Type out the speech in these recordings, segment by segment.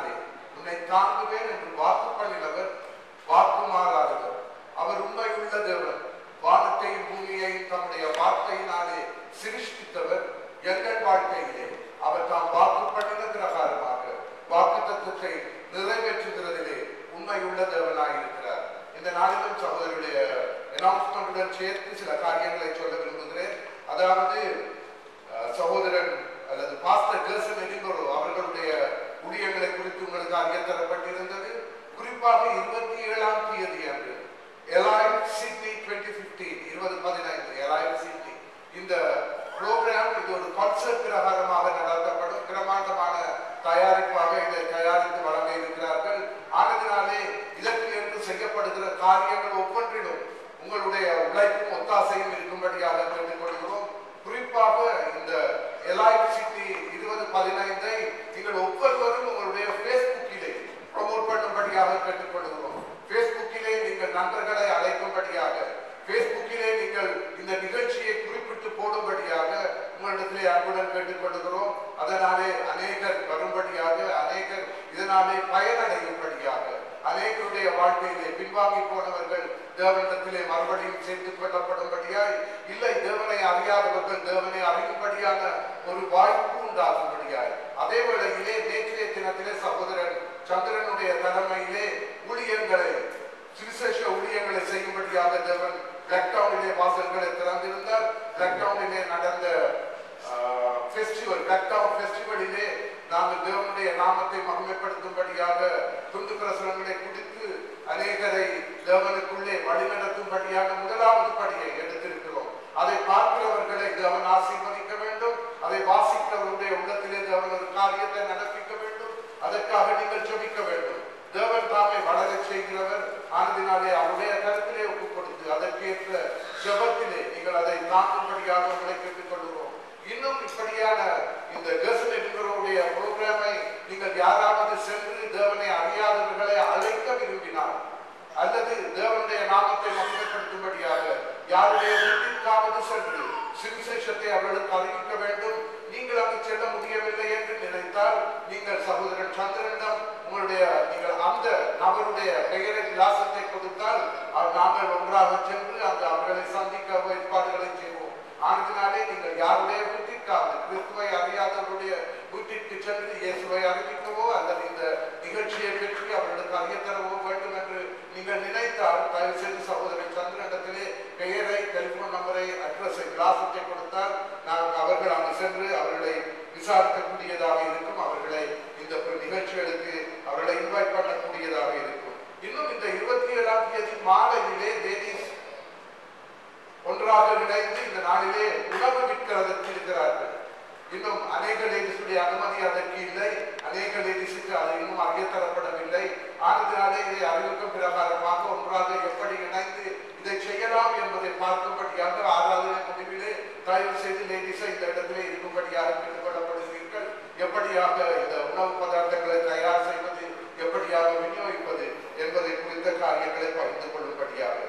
நாளிலே உன்னை தாங்குவேன் என்று வாக்கு பண்ணினவர் வாக்கு மாறாதவர் அவர் உண்மையுள்ள தேவன் வானத்தையும் பூமியையும் தம்முடைய வார்த்தையினாலே சிருஷ்டித்தவர் எங்கள் வாழ்க்கையிலே அவர் தாம் வாக்கு பண்ணின பிரகாரமாக வாக்கு தத்துவத்தை நிறைவேற்றுகிறதிலே உண்மையுள்ள தேவனாயிருக்கிறார் இந்த நாளிலும் சகோதரருடைய அனௌன்ஸ்மெண்ட்டுடன் சேர்த்து சில காரியங்களை சொல்ல விரும்புகிறேன் அதாவது அஹ், சகோதரன் அல்லது பாஸ்டர் ஜேசன் எடிங்கோரோ அவர்களுடைய ஊழியங்களை குறித்து உங்களுக்கு அறிய தரப்பட்டிருந்தது குறிப்பாக இருபத்தி ஏழாம் தேதி அன்று எலாய்வ் சிட்னி டுவெண்ட்டி பிப்டீன் இருபது பதினைந்து எலாய்வ் சிட்னி இந்த ப்ரோக்ராம் இது ஒரு கான்செப்ட் பிரகாரமாக நடத்தப்படும் பிரமாண்டமான தயாரிப்பாக இதை தயாரித்து வழங்க இருக்கிறார்கள் ஆனதினாலே இதற்கு என்று செய்யப்படுகிற காரியங்கள் ஒவ்வொன்றிலும் உங்களுடைய உழைப்பும் ஒத்தாசையும் இருக்கும்படியாக கேட்டுக்கொள்கிறோம் குறிப்பாக இந்த எலாய்ட் சிட்டி இருபது பதினைந்தை நீங்கள் ஒவ்வொருவரும் உங்களுடைய ஃபேஸ்புக்கிலே ப்ரமோட் பண்ணும்படியாக கேட்டுக்கொள்கிறோம் ஃபேஸ்புக்கிலே நீங்கள் நண்பர்களை அழைக்கும்படியாக ஃபேஸ்புக்கிலே நீங்கள் இந்த நிகழ்ச்சியை குறிப்பிட்டு போடும்படியாக உங்களிடத்திலே அன்புடன் கேட்டுக்கொள்கிறோம் அதனாலே அநேகர் வரும்படியாக அநேகர் இதனாலே பயனடையும்படியாக அநேகருடைய வாழ்க்கையிலே பின்வாங்கி போனவர்கள் தேவனிடத்திலே மறுபடியும் சேர்த்துக் கொள்ளப்படும்படியாய் இல்லை தேவனை அறியாதவர்கள் தேவனை அறியும்படியான ஒரு வாய்ப்பு உண்டாகும்படியாய் அதே வேளையிலே நேற்றைய தினத்திலே சகோதரன் சந்திரனுடைய தலைமையிலே ஊழியர்களை சுவிசேஷ ஊழியங்களை செய்யும்படியாக தேவன் பிளாக்டவுனிலே வாசல்களை திறந்திருந்தார் பிளாக்டவுனிலே நடந்த ஃபெஸ்டிவல் பிளாக்டவுன் ஃபெஸ்டிவலிலே நாங்கள் தேவனுடைய நாமத்தை மகிமைப்படுத்தும்படியாக துண்டு பிரசுரங்களை குடித்து அநேகரை தேவனுக்குள்ளே வழிநடத்தும்படியாக முதலாவது படியை எடுத்திருக்கிறோம் அதை பார்க்கிறவர்களை தேவன் ஆசீர்வதிக்க வேண்டும் அதை வாசிக்கிறவருடைய உள்ளத்திலே தேவன் ஒரு காரியத்தை நடப்பிக்க வேண்டும் அதற்காக நீங்கள் ஜெபிக்க வேண்டும் தேவன் தாமே வளரச் செய்கிறவர் ஆனதினாலே அவருடைய கருத்திலே ஒப்புக் கொடுத்து அதற்கேற்ற ஜெபத்திலே நீங்கள் அதை தாங்கும்படியாக உங்களை கேட்டுக்கொள்கிறோம் இன்னும் இப்படியான இந்த கசன் என்கிறவருடைய புரோகிராமை நீங்கள் யாராவது சென்று தேவனை அறியாதவர்களை அழைக்க விரும்பினால் அல்லது தேவனுடைய நாமத்தை மகிமைப்படுத்தும்படியாக யாருடைய வீட்டிற்காவது சென்று சுவிசேஷத்தை அவர்களுக்கு அறிவிக்க வேண்டும் நீங்கள் அங்கு செல்ல முடியவில்லை என்று நினைத்தால் நீங்கள் சகோதரன் சந்திரனிடம் உங்களுடைய நீங்கள் அந்த நபருடைய பெயரை விலாசத்தை கொடுத்தால் அவர் நாங்கள் ஒன்றாக சென்று அங்கு அவர்களை சந்திக்க ஏற்பாடுகளை செய்வோம் ஆனதினாலே நீங்கள் யாருடைய வீட்டிற்காவது கிறிஸ்துவை அறியாதவருடைய வீட்டிற்கு சென்று இயேசுவை அறிவிக்கவோ அல்லது இந்த நிகழ்ச்சியை பற்றி அவர்களுக்கு அறிய தரவோ வேண்டும் என்று நீங்கள் நினைத்தால் தயவு செய்து சகோதரன் சந்திரனிடத்திலே பெயரை டெலிபோன் நம்பரை அட்ரஸை விலாசத்தை கொடுத்தால் நாங்கள் அவர்கள் அங்கு சென்று அவர்களை விசாரிக்கக்கூடியதாக இருக்கும் அவர்களை இந்த நிகழ்ச்சிகளுக்கு அவர்களை இன்வைட் பண்ணக்கூடியதாக இருக்கும் இன்னும் இந்த இருபத்தி ஏழாம் தேதி மாலையிலே லேடிஸ் ஒன்றாக இணைந்து இந்த நாளிலே உணவு விற்கிறதற்கு இருக்கிறார்கள் இன்னும் அநேக லேடிஸுடைய அனுமதி அதற்கு இல்லை அநேக லேடிஸுக்கு அது இன்னும் அறிய தரப்படவில்லை ஆனதினாலே இதை அறிவிக்கும் பிரகாரமாக ஒன்றாக எப்படி இணைந்து இதை செய்யலாம் என்பதை பார்க்கும்படியாக ஆறாவது முடிவிலே தயவு செய்து லேடிஸை இந்த இடத்திலே இருக்கும்படியாக கேட்டுக்கொள்ளப்படுகிறீர்கள் எப்படியாக இந்த உணவு பதார்த்தங்களை தயார் செய்வது எப்படியாக விநியோகிப்பது என்பதை குறித்த காரியங்களை பகிர்ந்து கொள்ளும்படியாக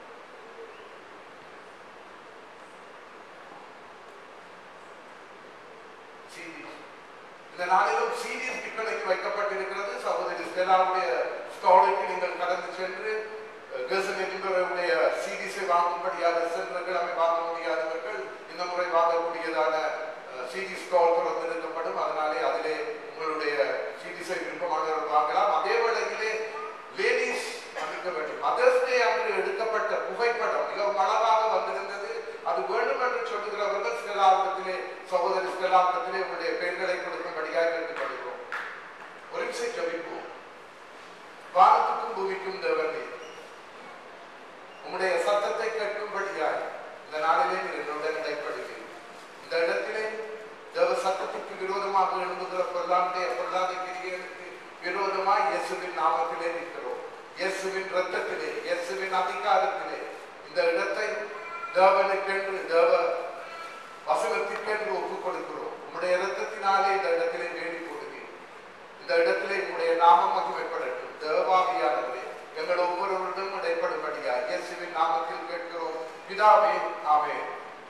CDs. இந்த நாளிலும் சீரியஸ் விற்பனைக்கு வைக்கப்பட்டிருக்கிறது சகோதரி ஸ்டெலாவுடைய ஸ்டாலுக்கு நீங்கள் கடந்து சென்று கசன் என்பவருடைய சீரிஸை வாங்கும்படியாக சென்ற கிழமை வாங்க முடியாதவர்கள் இந்த முறை வாங்கக்கூடியதான சிடி ஸ்டால் திறந்திருக்கப்படும் அதனாலே அதிலே உங்களுடைய சீரிஸை விருப்பமானவர்கள் வாங்கலாம் அதே வேளையிலே லேடிஸ் அமைக்க வேண்டும் மதர்ஸ் டே அன்று எடுக்கப்பட்ட புகைப்படம் மிகவும் அழகாக வந்திருந்தது அது வேண்டும் என்று சொல்லுகிறவர்கள் ஸ்டெலாவிடத்திலே சகோதரி ஸ்டெலாவிடத்திலே உங்களுடைய பெயர்களை கொடுக்கும்படியாக கேட்டுக்கொள்கிறோம் ஒரு நிமிஷம் ஜபிப்போம் வானத்துக்கும் பூமிக்கும் தேவனே உம்முடைய சத்தத்தை கேட்கும்படியாய் இந்த நாளிலே நீர் என்னுடன் இடைப்படுகிறீர் இந்த இடத்திலே தேவ சத்தத்துக்கு விரோதமாக எழும்புகிற பொருளாந்தைய பொருளாத கிரியர்களுக்கு விரோதமாய் இயேசுவின் நாமத்திலே நிற்கிறோம் இயேசுவின் ரத்தத்திலே இயேசுவின் அதிகாரத்திலே இந்த இடத்தை தேவனுக்கென்று தேவ வசனத்திற்கென்று ஒப்புக் கொடுக்கிறோம் உம்முடைய இரத்தத்தினாலே இந்த இடத்திலே வேடி போடுகிறேன் இந்த இடத்திலே உம்முடைய நாமம் மகிமைப்படட்டும் தேவாவியானவரே எங்கள் ஒவ்வொருவருடன் இடைப்படும்படியா இயேசுவின் நாமத்தில் கேட்கிறோம் பிதாவே ஆமே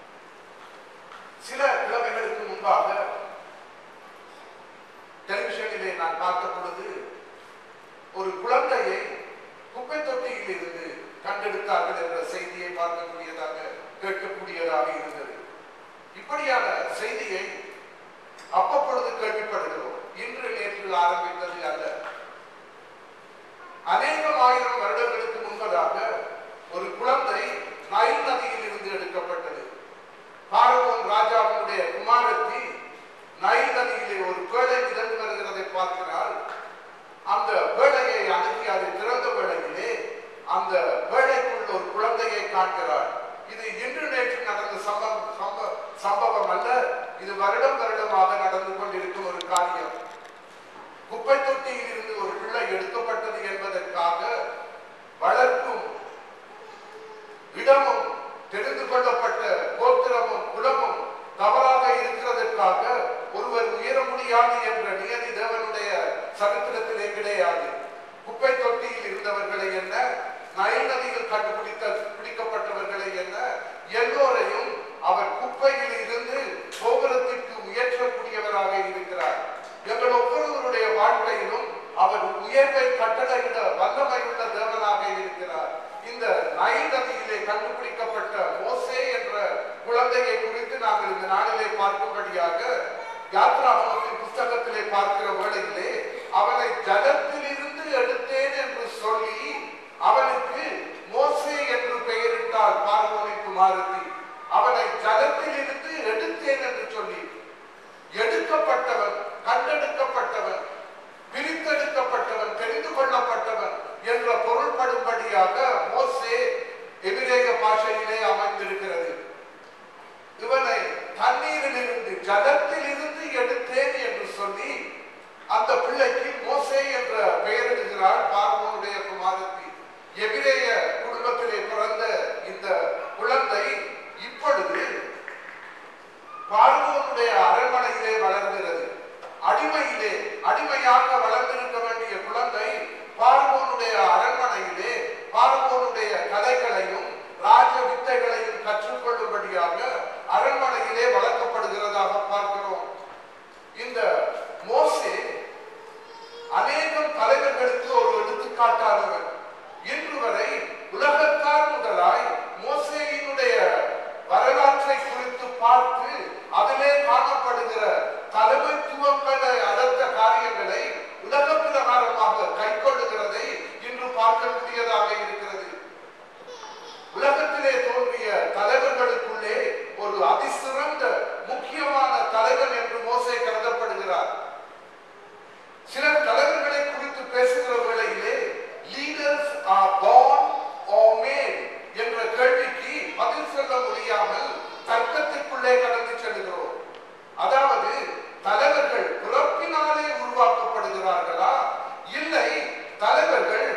சில கிழமைகளுக்கு முன்பாக டெலிவிஷனிலே நான் பார்த்த பொழுது ஒரு குழந்தையை குப்பை தொட்டியில் இருந்து கண்டெடுத்தார்கள் என்ற செய்தியை பார்க்கக்கூடியதாக கேட்கக்கூடியதாக இருந்தது இப்படியான செய்தியை அப்பப்பொழுது கேள்விப்படுகிறோம் இன்று நேற்று ஆரம்பித்தது அல்ல அநேகம் ஆயிரம் வருடங்களுக்கு முன்பதாக ஒரு குழந்தை நைல் நதியில் இருந்து எடுக்கப்பட்டது பார்வோன் ராஜாவினுடைய குமாரத்தி நைல் நதியிலே ஒரு பேழை மிதந்து வருகிறதை பார்க்கிறாள் அந்த பேழையை அணுகி அதை திறந்த வேளையிலே அந்த பேழைக்குள் ஒரு குழந்தையை காண்கிறாள் இது இன்று நேற்று நடந்த சம்பவம் சம்ப- சம்பவம் அல்ல இது வருடம் வருடமாக நடந்து கொண்டிருக்கும் ஒரு காரியம் குப்பை தொட்டியில் இருந்து ஒரு பிள்ளை எடுக்கப்பட்டது என்பதற்காக வளர்க்கும் இடமும் தெரிந்து கொள்ளப்பட்ட கோத்திரமும் குலமும் தவறாக இருக்கிறதற்காக ஒருவர் உயர முடியாது என்ற நியதி தேவனுடைய சரித்திரத்திலே கிடையாது குப்பை தொட்டியில் இருந்தவர்களை என்ன நைல் நதியில் கண்டுபிடித்த பிடிக்கப்பட்டவர்களை என்ன எல்லோரையும் அவர் குப்பையில் இருந்து கோபுரத்திற்கு உயர்த்தக்கூடியவராக இருக்கிறார் எங்கள் ஒவ்வொருவருடைய வாழ்க்கையிலும் அவர் உயர்வை கட்டளையிட வல்லமை உள்ள தேவனாக இருக்கிறார் இந்த நைல் நதியிலே கண்டுபிடிக்கப்பட்ட மோசே என்ற குழந்தையை குறித்து நாங்கள் இந்த நாளிலே பார்க்கும்படியாக யாத்ராகமத்தின் புஸ்தகத்திலே பார்க்கிற வேளையிலே அவனை ஜலத்திலிருந்து எடுத்தேன் என்று சொல்லி அவனுக்கு மோசே என்று பெயரிட்டார் பார்வோனின் குமாரத்தி அவனை ஜலத்திலிருந்து எடுத்தேன் என்று சொல்லி எடுக்கப்பட்டவன் கண்டெடுக்கப்பட்டவன் பிரித்தெடுக்கப்பட்டவன் தெரிந்து கொள்ளப்பட்டவன் என்ற பொருள்படும்படியாக மோசே எபிரேய பாஷையிலே அமைந்திருக்கிறது இவனை தண்ணீரில் இருந்து ஜலத்தில் இருந்து எடுத்தேன் என்று சொல்லி அந்த பிள்ளைக்கு மோசே என்ற பெயரிடுகிறாள் பார்வோனுடைய குமாரத்தி எபிரேய குடும்பத்திலே பிறந்த இந்த குழந்தை இப்பொழுது பார்வோனுடைய அரண்மனையிலே வளர்கிறது அடிமையிலே அடிமையாக வளர்ந்திருக்க வேண்டிய குழந்தை பார்வோனுடைய அரண்மனையிலே பார்வோனுடைய கலைகளையும் ராஜ வித்தைகளையும் கற்றுக்கொள்ளும்படியாக அரண்மனையிலே வளர்க்கப்படுகிறதாக பார்க்கிறோம் இந்த மோசே அநேகம் தலைவர்களுக்கு ஒரு எடுத்துக்காட்டானவர் இன்று வரை உலகத்தார் முதலாய் மோசேயினுடைய வரலாற்றை குறித்து பார்த்து அதிலே காணப்படுகிற தலைமைத்துவங்களை அடர்த்த காரியங்களை உலக பிரகாரமாக கைக்கொள்ளுகிறதை இன்று பார்க்கக்கூடியதாக இருக்கிறது உலகத்திலே தோன்றிய தலைவர்களுக்குள்ளே ஒரு அதிசிறந்த முக்கியமான தலைவன் என்று மோசே கருதப்படுகிறார் சிலர் தலைவர்களை குறித்து பேசுகிற வேளையிலே leaders are born or made என்ற கேள்விக்கு பதில் சொல்ல முடியாமல் தர்க்கத்திற்குள்ளே கடந்து செல்கிறோம் அதாவது தலைவர்கள் பிறப்பினாலே உருவாக்கப்படுகிறார்களா இல்லை தலைவர்கள்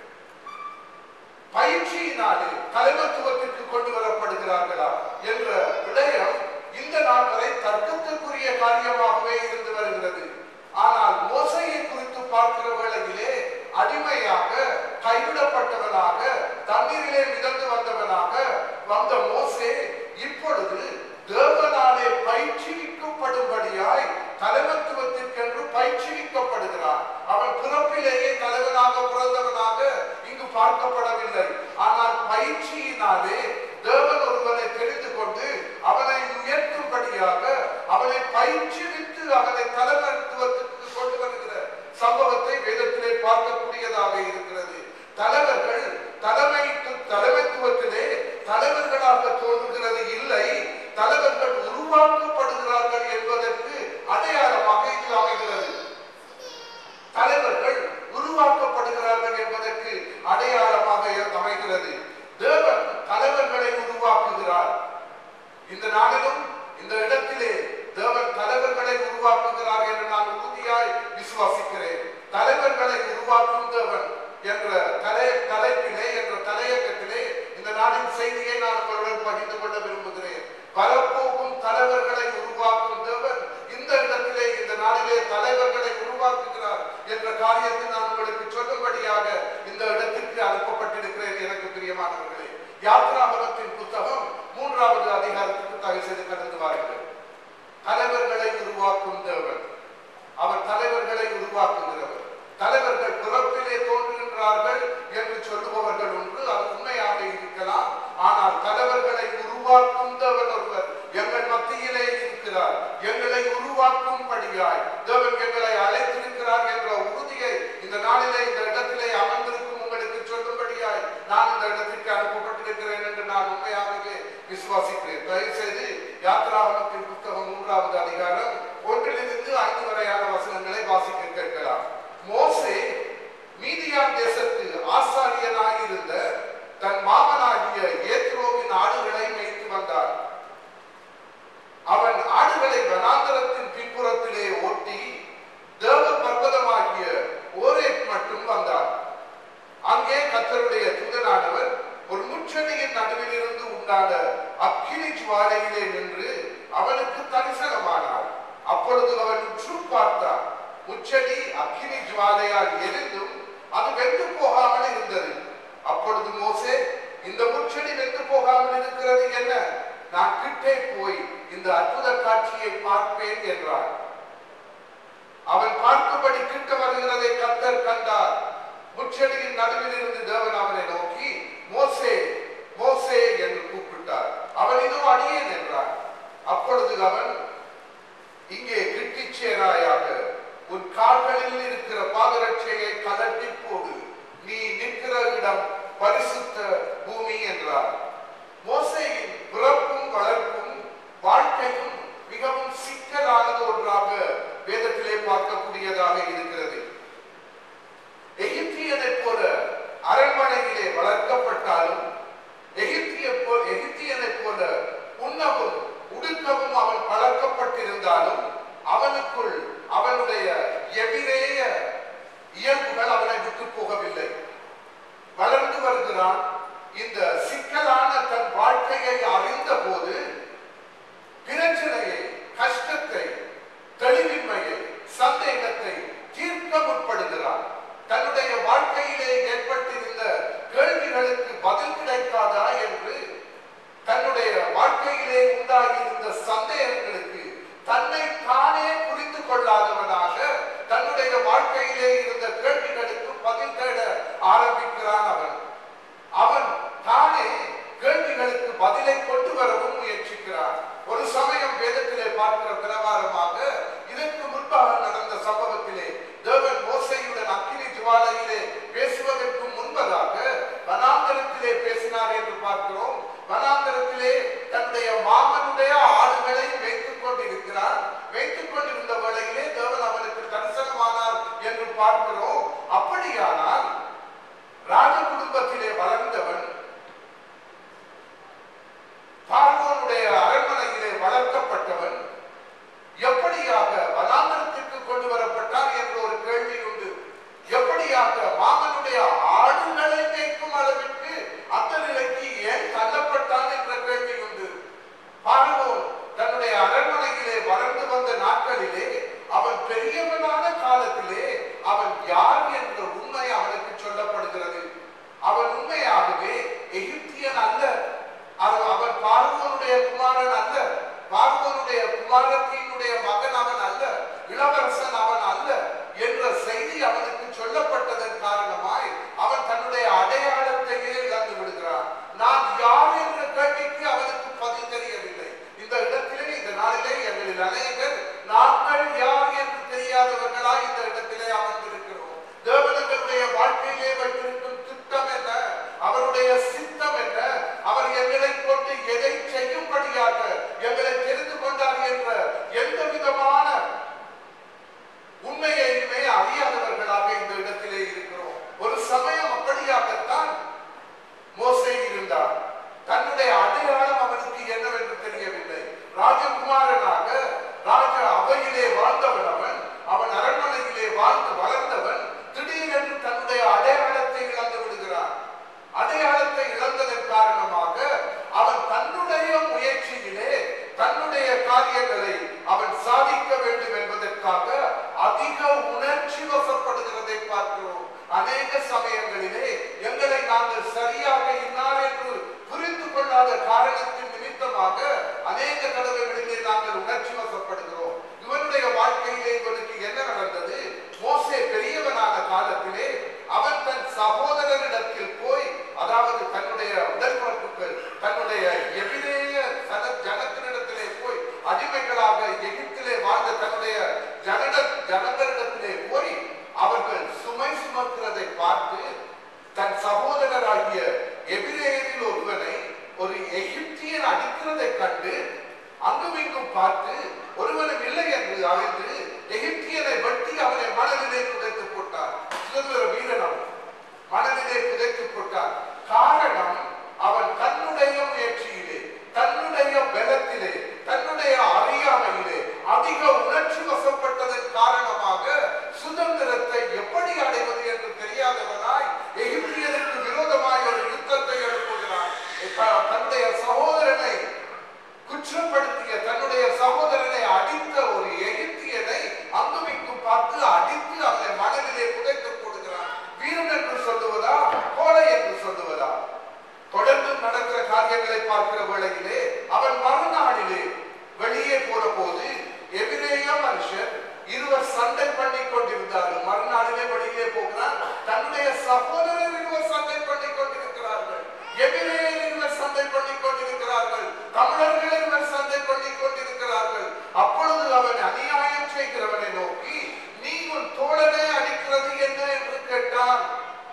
பயிற்சியினாலே தலைமத்துவத்திற்கு கொண்டு வரப்படுகிறார்களா என்ற விடயம் இந்த நாள் வரை தர்க்கத்திற்குரிய காரியமாகவே இருந்து வருகிறது ஆனால் மோசையை குறித்து பார்க்கிற வேளையிலே அடிமையாக கைவிடப்பட்டவனாக தண்ணீரிலே மிதந்து வந்தவனாக வந்த மோசே இப்பொழுது தேவனாலே பயிற்சிக்கப்படும்படியாய் தலைமத்துவத்திற்கென்று பயிற்சிக்கப்படுகிறான் அவன் பிறப்பிலேயே தலைவனாக பிறந்தவனாக இங்கு பார்க்கப்படவில்லை ஆனால் பயிற்சியினாலே தேவன் ஒருவனை தெரிந்து கொண்டு அவனை உயர்த்தும்படியாக அவனை பயிற்சிவித்து அவனை தலைமத்துவத்திற்கு கொண்டு வருகிற சம்பவத்தை வேதத்திலே பார்க்கக்கூடியதாக இருக்கிறது தலைவர்கள் தலைமை தலைமைத்துவத்திலே தலைவர்களாக தோன்றுகிறது இல்லை தலைவர்கள் உருவாக்கப்படுகிறார்கள் என்பதற்கு அடையாளமாக இது அமைகிறது தலைவர்கள் உருவாக்கப்படுகிறார்கள் என்பதற்கு அடையாளமாக அமைகிறது தேவன் தலைவர்களை உருவாக்குகிறார் இந்த நாளிலும் இந்த இடத்திலே தேவன் தலைவர்களை உருவாக்குகிறார் என்று நான் உறுதியாய் விசுவாசிக்கிறேன் தலைவர்களை உருவாக்கும் தேவன் என்ற தலை தலைப்பிலே என்ற தலையங்கத்திலே இந்த நாளின் செய்தியை நான் உங்களுடன் பகிர்ந்து கொள்ள விரும்புகிறேன் வரப்போகும் தலைவர்களை உருவாக்கும் தேவன் இந்த இடத்திலே இந்த நாளிலே தலைவர்களை உருவாக்குகிறார் என்ற காரியத்தை நான் உங்களுக்கு சொல்லும்படியாக இந்த இடத்திற்கு அனுப்பப்பட்டிருக்கிறேன் எனக்கு பிரியமானவர்களே யாத்ராபகத்தின் புத்தகம் மூன்றாவது அதிகாரத்துக்கு தகவல் செய்து கடந்து வாருங்கள் தலைவர்களை உருவாக்கும் தேவன் அவர் தலைவர்களை உருவாக்குகிறவர் தலைவர்கள் பிறப்பிலே தோன்றும் சொல்லுபவர்கள் ஒன்று அது உண்மையாக இருக்கலாம் ஆனால் தலைவர்களை உருவாக்கும் தேவன் ஒருவர் எங்கள் மத்தியிலே இருக்கிறார் எங்களை உருவாக்கும்படியாய் தேவன் எங்களை அழைத்திருக்கிறார் என்ற உறுதியை இந்த நாளிலே இந்த இடத்திலே அமர்ந்திருக்கும் உங்களுக்கு சொல்லும்படியாய் நான் இந்த இடத்திற்கு அனுப்பப்பட்டிருக்கிறேன் என்று நான் உண்மையாகவே விசுவாசிக்கிறேன் தயவு செய்து யாத்ராகமத்தின் புத்தகம் மூன்றாவது அதிகாரம் ஒன்றிலிருந்து ஐந்து வரையான வசனங்களை வாசிக்க கேட்கலாம் மோசே மீதியான் தேசத்து ஆசாரியனாயிருந்த தன் மாமனாகிய ஏத்ரோவின் ஆடுகளை மேய்த்து வந்தார் அவன் ஆடுகளை வனாந்தரத்தின் பின்புறத்திலே ஓட்டி தேவ பர்வதமாகிய ஓரேக் மட்டும் வந்தார் அங்கே கத்தருடைய தூதனானவர் ஒரு முச்செடியின் நடுவில் இருந்து உண்டான அக்கினி ஜுவாலையிலே நின்று அவனுக்கு தரிசனமானார் அப்பொழுது அவன் உற்று பார்த்தான் முச்செடி அக்கினி ஜுவாலையால் எரிந்தும் அது வெந்து போகாமல் இருந்தது அப்பொழுது மோசே இந்த முச்செடி வெந்து போகாமல் இருக்கிறது என்ன நான் கிட்டே போய் இந்த அற்புத காட்சியை பார்ப்பேன் என்றார் அவன் பார்க்கும்படி கிட்ட வருகிறதை கத்தர் கண்டார் முச்செடியின் நடுவில் இருந்து தேவன் அவனை நோக்கி மோசே மோசே என்று கூப்பிட்டார் அவன் இதோ அடியேன் என்றார் அப்பொழுது அவன் இங்கே கிட்டிச் சேராயாக உன் கால்களில் இருக்கிற பாதரட்சையை கலட்டி போடு நீ நிற்கிற இடம் பரிசுத்த பூமி என்றார் மோசேயின் பிறப்பும் வளர்ப்பும் வாழ்க்கையும் மிகவும் சிக்கலானது ஒன்றாக வேதத்திலே பார்க்கக்கூடியதாக இருக்கிறது எகிப்தியனைப் போல அரண்மனையிலே வளர்க்கப்பட்டாலும் எகிப்திய போ எகிப்தியனைப் போல உண்ணவும் உடுக்கவும் அவன் பழக்கப்பட்டிருந்தாலும் அவனுக்குள் அவனுடைய எபிரேய இயல்புகள் அவனை விட்டு போகவில்லை வளர்ந்து வருகிறான் இந்த சிக்கலான தன் வாழ்க்கையை அறிந்த போது பிரச்சனையை கஷ்டத்தை தெளிவின்மையை சந்தேகத்தை தீர்க்க முற்படுகிறான் தன்னுடைய வாழ்க்கையிலே ஏற்பட்டிருந்த கேள்விகளுக்கு பதில் கிடைக்காதா என்று தன்னுடைய வாழ்க்கையிலே உண்டாகியிருந்த சந்தேகங்களுக்கு தன்னை தானே புரிந்து கொள்ளாதவனாக தன்னுடைய வாழ்க்கையிலே இருந்த கேள்விகளுக்கு பதில் தேட ஆரம்பிக்கிறான் அவன் அவன் தானே கேள்விகளுக்கு பதிலை கொண்டு வரவும் முயற்சிக்கிறான் ஒரு சமயம் வேதத்திலே பார்க்கிற பிரகாரமாக இதற்கு முன்பாக நடந்த சம்பவத்திலே தேவன் மோசையுடன் அக்கினி ஜுவாலையிலே பேசுவதற்கு முன்பதாக வனாந்தரத்திலே பேசினார் என்று பார்க்கிறோம் வனாந்தரத்திலே தன்னுடைய மாமனுடைய ஆடுகளை வைத்துக் கொண்டிருக்கிறார் வைத்துக் கொண்டிருந்த வேளையிலே தேவன் அவனுக்கு தரிசனமானார் என்று பார்க்கிறோம் அப்படியானால் ராஜ குடும்பத்திலே வளர்ந்தவன் பார்வோனுடைய அரண்மனையிலே வளர்க்கப்பட்டவன் எப்படியாக வனாந்தரத்திற்கு கொண்டு வரப்பட்டார் என்ற ஒரு கேள்வி உண்டு எப்படியாக மாமனுடைய ஆடுகளை மேய்க்கும் அளவிற்கு அந்த நிலைக்கு ஏன் தள்ளப்பட்டான் என்ற கேள்வி உண்டு பார்வோன் தன்னுடைய அரண்மனையிலே வளர்ந்து வந்த நாட்களிலே அவன் பெரியவனான காலத்திலே அவன் யார் என்ற உண்மை அவனுக்கு சொல்லப்படுகிறது அவன் உண்மையாகவே எகிப்தியன் அல்ல அவன் அவன் பார்வோனுடைய குமாரன் அல்ல பார்வோனுடைய குமாரத்தினுடைய மகன் அவன் அல்ல இளவரசன் அவன் அல்ல என்ற செய்தி அவனுக்கு சொல்லப்பட்டதன் காரணமாய் அவன் தன்னுடைய அடையாளத்தையே இழந்து விடுகிறான் நான் யார் என்ற கேள்விக்கு அவனுக்கு பதில் தெரியவில்லை இந்த இடத்திலே இந்த நாளிலே எங்களில் அநேகர் நாங்கள் யார் என்று தெரியாதவர்களாய் இந்த இடத்திலே அமர்ந்திருக்கிறோம் தேவனங்களுடைய வாழ்க்கையிலே வைத்திருக்கும் திட்டம் என்ன அவருடைய சித்தம் என்ன அவர் எங்களை கொண்டு எதை செய்யும்படியாக எங்களை தெரிந்து கொண்டார் என்ற எந்த விதமான உண்மையையுமே அறியாதவர்களாக இந்த இடத்திலே இருக்கிறோம் ஒரு சமயம் அப்படியாகத்தான் மோசே இருந்தார் தன்னுடைய அடையாளம் அவனுக்கு என்னவென்று தெரியவில்லை ராஜகுமாரனாக ராஜ அவையிலே வாழ்ந்தவன் அவன் அவன் அரண்மனையிலே வாழ்ந்து வளர்ந்தவன் திடீரென்று தன்னுடைய அடையாளத்தை இழந்து விடுகிறான் அடையாளத்தை இழந்ததன் காரணமாக அவன் தன்னுடைய முயற்சியிலே தன்னுடைய காரியங்களை அவன் சாதிக்க வேண்டும் என்பதற்காக அதிக உணர்ச்சி வசப்படுகிறதை பார்க்கிறோம் அநேக சமயங்களிலே எங்களை நாங்கள் சரியாக இன்னார் என்று புரிந்து கொள்ளாத காரணத்தின் நிமித்தமாக அநேக தடவைகளிலே நாங்கள் உணர்ச்சி வசப்படுகிறோம் இவனுடைய வாழ்க்கையிலே இவனுக்கு என்ன நடந்தது மோசே பெரியவனான காலத்திலே அவன் தன் சகோதரனிடத்தில் போய் கூட்டத்தை கண்டு அங்கும் இங்கும் பார்த்து ஒருவனும் இல்லை என்று அறிந்து எகிப்தியனை வெட்டி அவனை மணலிலே புதைத்து போட்டார் சுதந்திர வீரன் அவன் மனதிலே புதைத்து போட்டார் காரணம் அவன் தன்னுடைய முயற்சியிலே தன்னுடைய பலத்திலே தன்னுடைய அறியாமையிலே அதிக உணர்ச்சி வசப்பட்டதன் காரணமாக சுதந்திரத்தை எப்படி அடைவது என்று தெரியாதவனாய் எகிப்தியருக்கு விரோதமாய் ஒரு யுத்தத்தை எழுப்புகிறான் த- தன்னுடைய சகோதரனை குற்றப்படுத்திய தன்னுடைய சகோதரனை அடித்த ஒரு எகிப்தியனை அங்குமிங்கும் பார்த்து அடித்து அவனை மனதிலே புதைத்து போடுகிறான் வீரன் என்று சொல்லுவதா கோலை என்று சொல்லுவதா தொடர்ந்து நடக்கிற காரியங்களை பார்க்கிற வேளையிலே அவன் மறுநாளிலே வெளியே போன போது எபிரேய மனுஷர் இருவர் சண்டை பண்ணி கொண்டிருந்தார்கள் மறுநாளிலே வெளியே போகிறான் தன்னுடைய சகோதரர் இருவர் சண்டை பண்ணி கொண்டிருக்கிறார்கள் எபிரேயர் இருவர் சண்டை பண்ணி கொண்டிருக்கிறார்கள் தமிழர்கள் இருவர் சண்டை பண்ணி கொண்டிருக்கிறார்கள் அப்பொழுது அவன் அநியாயம் செய்கிறவனை நோக்கி நீ உன் தோழனை அடிக்கிறது என்ன என்று கேட்டான்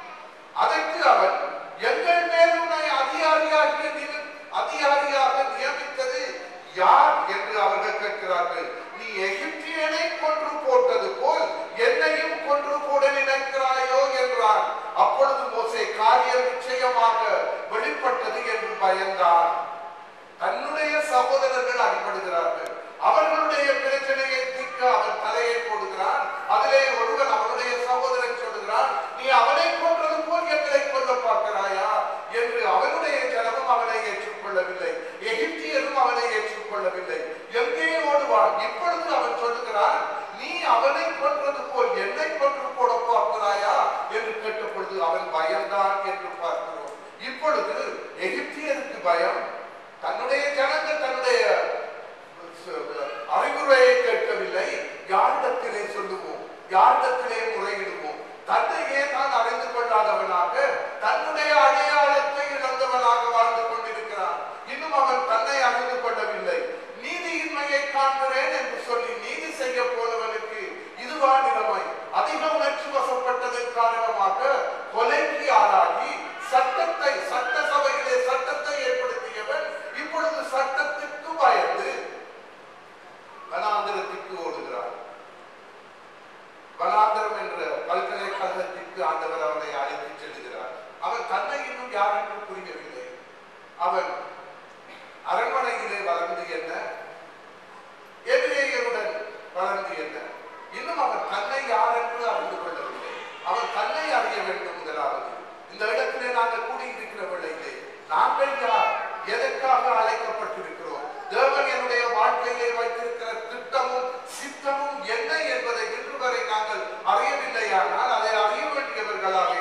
அதற்கு அவன் எங்கள் மேல் உன்னை அதிகாரியாகிய நிய- அதிகாரியாக நியமித்தது யார் என்று அவர்கள் கேட்கிறார்கள் நீ எகிப்தியனை கொன்று போட்டது போல் என்னையும் கொன்று போட நினைக்கிறாயோ என்றான் அப்பொழுது மோசே காரியம் நிச்சயமாக வெளிப்பட்டது என்று பயந்தான் தன்னுடைய சகோதரர்கள் அடிபடுகிறார்கள் அவர்களுடைய பிரச்சனையை தீர்க்க அவன் தலையை போடுகிறான் அதிலே ஒருவன் அவனுடைய சகோதரன் சொல்லுகிறான் நீ அவனை கொன்றது போல் எங்களை கொல்ல பார்க்கிறாயா என்று அவனுடைய ஜனமும் அவனை ஏற்றுக்கொள்ளவில்லை எகிப்தியரும் அவனை ஏற்றுக்கொள்ளவில்லை எங்கே ஓடுவான் இப்பொழுது அவன் சொல்லுகிறான் நீ அவனை கொன்றது போல் என்னை கொன்று போட பார்க்கிறாயா என்று கேட்ட பொழுது அவன் பயந்தான் என்று பார்க்கிறோம் இப்பொழுது எகிப்தியருக்கு பயம் தன்னுடைய ஜனங்கள் தன்னுடைய அறிவுரையை கேட்கவில்லை யாரிடத்திலே சொல்லுவோம் யாரிடத்திலே முறையிடுவோம் தன்னையே தான் அறிந்து கொள்ளாதவனாக தன்னுடைய அடையாளத்தை இழந்தவனாக வாழ்ந்து கொண்டிருக்கிறான் இன்னும் அவன் தன்னை அறிந்து கொள்ளவில்லை நீதியின்மையை காண்கிறேன் என்று சொல்லி நீதி செய்ய போனவனுக்கு இதுவா நிலைமை அதிக உணர்ச்சி வசப்பட்டதன் காரணமாக கொலைக்கு ஆளாகி சட்டத்தை சட்ட சபையிலே சட்டத்தை ஏற்படுத்தியவன் இப்பொழுது சட்டத்திற்கு பயந்து வனாந்திரத்திற்கு ஓடுகிறார் வனாந்திரம் என்ற பல்கலைக்கழகத்திற்கு ஆண்டவர் அவனை அழைத்துச் செல்கிறார் அவன் தன்னை இன்னும் யார் என்று புரியவில்லை அவன் அரண்மனையிலே வளர்ந்து என்ன எதிரேயருடன் வளர்ந்து என்ன இன்னும் அவன் தன்னை யார் என்று அறிந்து கொள்ளவில்லை அவன் தன்னை அறிய வேண்டும் முதலாவது இந்த இடத்திலே நாங்கள் கூடியிருக்கிற வேளையிலே நாங்கள் யார் எதற்காக அழைக்கப்பட்டிருக்கிறோம் தேவன் என்னுடைய வாழ்க்கையிலே வைத்திருக்கிற திட்டமும் சித்தமும் என்ன என்பதை இன்று வரை நாங்கள் அறியவில்லையானால் அதை அறிய வேண்டியவர்களாக